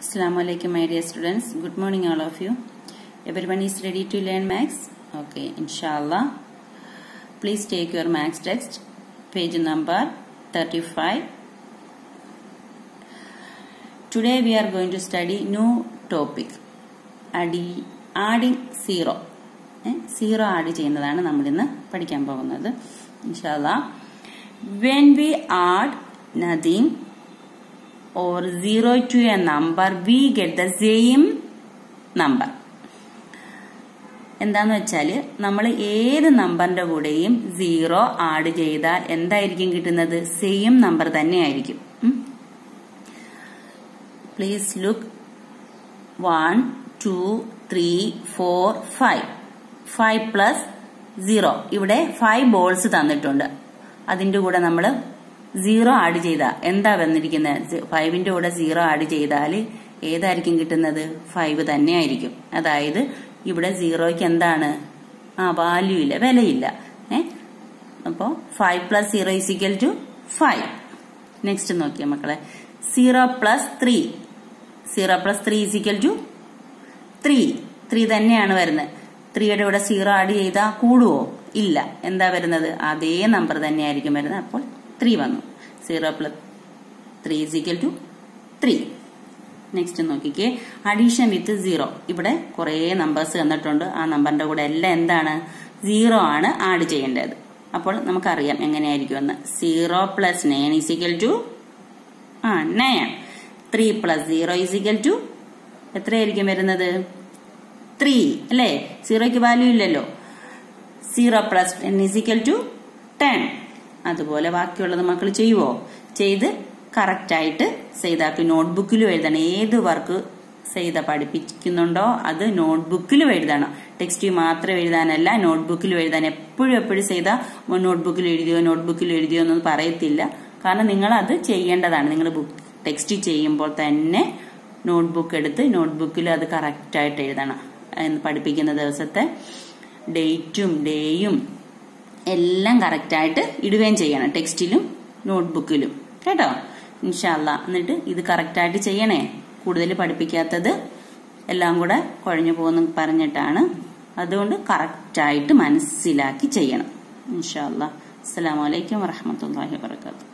Assalamu alaikum my dear students. Good morning all of you. Everyone is ready to learn maths? Okay, inshallah. Please take your maths text, page number 35. Today we are going to study new topic. Addi- adding zero. Zero add ചെയ്യുന്നതാണ് നമ്മൾ ഇന്ന് പഠിക്കാൻ പോകുന്നത് ഇൻഷാല്ല when we add nothing or 0 to a number we get the same number എന്താന്ന് വെച്ചാൽ നമ്മൾ ഏത് നമ്പറിന്റെ കൂടെയും സീറോ ആഡ് ചെയ്താൽ എന്തായിരിക്കും കിട്ടുന്നത് സെയിം നമ്പർ തന്നെയായിരിക്കും please look one two three four five five plus zero ഇവിടെ ഫൈവ് ബോൾസ് തന്നിട്ടുണ്ട് അതിന്റെ കൂടെ നമ്മൾ സീറോ ആഡ് ചെയ്ത എന്താ വന്നിരിക്കുന്നത് ഫൈവിന്റെ കൂടെ സീറോ ആഡ് ചെയ്താൽ ഏതായിരിക്കും കിട്ടുന്നത് ഫൈവ് തന്നെ ആയിരിക്കും അതായത് ഇവിടെ സീറോയ്ക്ക് എന്താണ് ആ വാല്യൂ ഇല്ല വിലയില്ല ഏ അപ്പോ five plus zero is equal to five next നോക്കിയ മക്കളെ zero plus three zero plus three is equal to three three തന്നെയാണ് വരുന്നത് ത്രീയുടെ കൂടെ സീറോ ആഡ് ചെയ്താൽ കൂടുവോ ഇല്ല എന്താ വരുന്നത് അതേ നമ്പർ തന്നെയായിരിക്കും വരുന്നത് അപ്പോൾ ത്രീ വന്നു zero plus three is equal to three next നോക്കിക്കേ അഡീഷൻ വിത്ത് സീറോ ഇവിടെ കുറേ നമ്പേഴ്സ് തന്നിട്ടുണ്ട് ആ നമ്പറിന്റെ കൂടെ എല്ലാം എന്താണ് സീറോ ആണ് ആഡ് ചെയ്യേണ്ടത് അപ്പോൾ നമുക്കറിയാം എങ്ങനെയായിരിക്കും എന്ന് zero plus nine is equal to ആ nine three plus zero is equal to എത്രയായിരിക്കും വരുന്നത് ത്രീ അല്ലേ സീറോയ്ക്ക് വാല്യൂ ഇല്ലല്ലോ zero plus ten is equal to ten അതുപോലെ ബാക്കിയുള്ളത് മക്കൾ ചെയ്യുവോ ചെയ്ത് കറക്റ്റായിട്ട് ചെയ്താക്കി നോട്ട്ബുക്കിലും എഴുതണം ഏത് വർക്ക് ചെയ്ത പഠിപ്പിക്കുന്നുണ്ടോ അത് നോട്ട്ബുക്കിലും എഴുതണം ടെക്സ്റ്റ് മാത്രം എഴുതാനല്ല നോട്ട്ബുക്കിലും എഴുതാൻ എപ്പോഴും എപ്പോഴും ചെയ്താൽ നോട്ട്ബുക്കിൽ എഴുതിയോ നോട്ട്ബുക്കിൽ എഴുതിയോ എന്നൊന്നും പറയത്തില്ല കാരണം നിങ്ങൾ അത് ചെയ്യേണ്ടതാണ് നിങ്ങൾ ബുക്ക് ടെക്സ്റ്റ് ചെയ്യുമ്പോൾ തന്നെ നോട്ട്ബുക്ക് എടുത്ത് നോട്ട്ബുക്കിൽ അത് കറക്റ്റായിട്ട് എഴുതണം പഠിപ്പിക്കുന്ന ദിവസത്തെ ഡേറ്റും ഡേയും എല്ലാം കറക്റ്റായിട്ട് ഇടുകയും ചെയ്യണം ടെക്സ്റ്റിലും നോട്ട്ബുക്കിലും കേട്ടോ ഇൻഷാല്ല എന്നിട്ട് ഇത് കറക്റ്റായിട്ട് ചെയ്യണേ കൂടുതൽ പഠിപ്പിക്കാത്തത് എല്ലാം കൂടെ കുഴഞ്ഞു പോകുന്നു പറഞ്ഞിട്ടാണ് അതുകൊണ്ട് കറക്റ്റായിട്ട് മനസ്സിലാക്കി ചെയ്യണം ഇൻഷാല്ല അസ്സാം വലൈക്കും വറഹമത്തല്ലാഹി വാത്തു